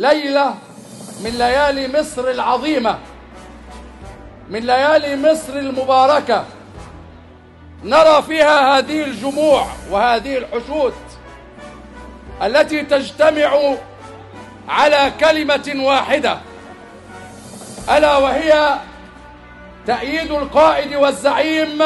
ليلة من ليالي مصر العظيمة من ليالي مصر المباركة نرى فيها هذه الجموع وهذه الحشود التي تجتمع على كلمة واحدة ألا وهي تأييد القائد والزعيم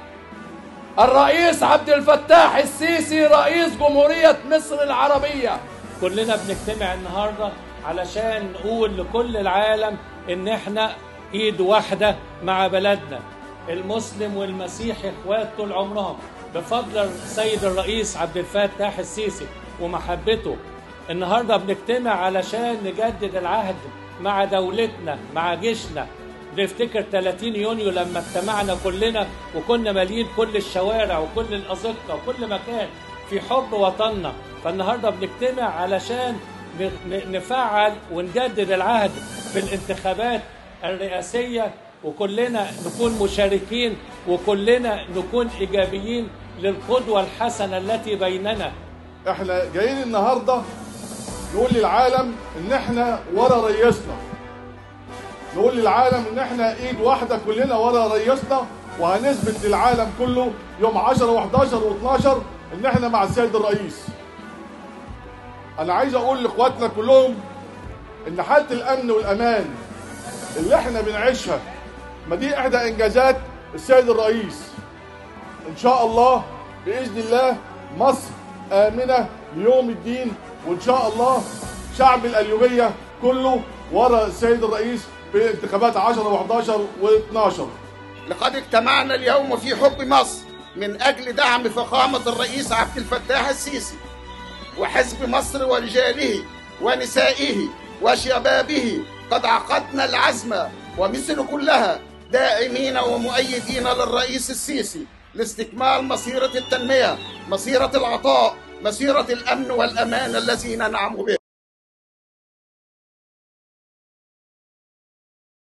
الرئيس عبد الفتاح السيسي رئيس جمهورية مصر العربية كلنا بنجتمع النهارده علشان نقول لكل العالم ان احنا ايد واحده مع بلدنا المسلم والمسيحي اخوات طول عمرهم بفضل السيد الرئيس عبد الفتاح السيسي ومحبته النهارده بنجتمع علشان نجدد العهد مع دولتنا مع جيشنا نفتكر 30 يونيو لما اجتمعنا كلنا وكنا مالين كل الشوارع وكل الأزقة وكل مكان في حب وطننا فالنهارده بنجتمع علشان ن- ن- نفعل ونجدد العهد في الانتخابات الرئاسية وكلنا نكون مشاركين وكلنا نكون إيجابيين للقدوة الحسنة التي بيننا احنا جايين النهارده نقول للعالم ان احنا ورا رئيسنا نقول للعالم ان احنا ايد واحده كلنا ورا رئيسنا وهنثبت للعالم كله يوم 10 و11 و12 ان احنا مع السيد الرئيس انا عايز اقول لاخواتنا كلهم ان حاله الامن والامان اللي احنا بنعيشها ما دي احدى انجازات السيد الرئيس ان شاء الله باذن الله مصر امنه ليوم الدين وان شاء الله شعب القليوبيه كله ورا السيد الرئيس في انتخابات 10 و11 و12 لقد اجتمعنا اليوم في حب مصر من أجل دعم فخامة الرئيس عبد الفتاح السيسي وحزب مصر ورجاله ونسائه وشبابه قد عقدنا العزم ومصر كلها داعمين ومؤيدين للرئيس السيسي لاستكمال مسيرة التنمية مسيرة العطاء مسيرة الأمن والأمان الذي ننعم به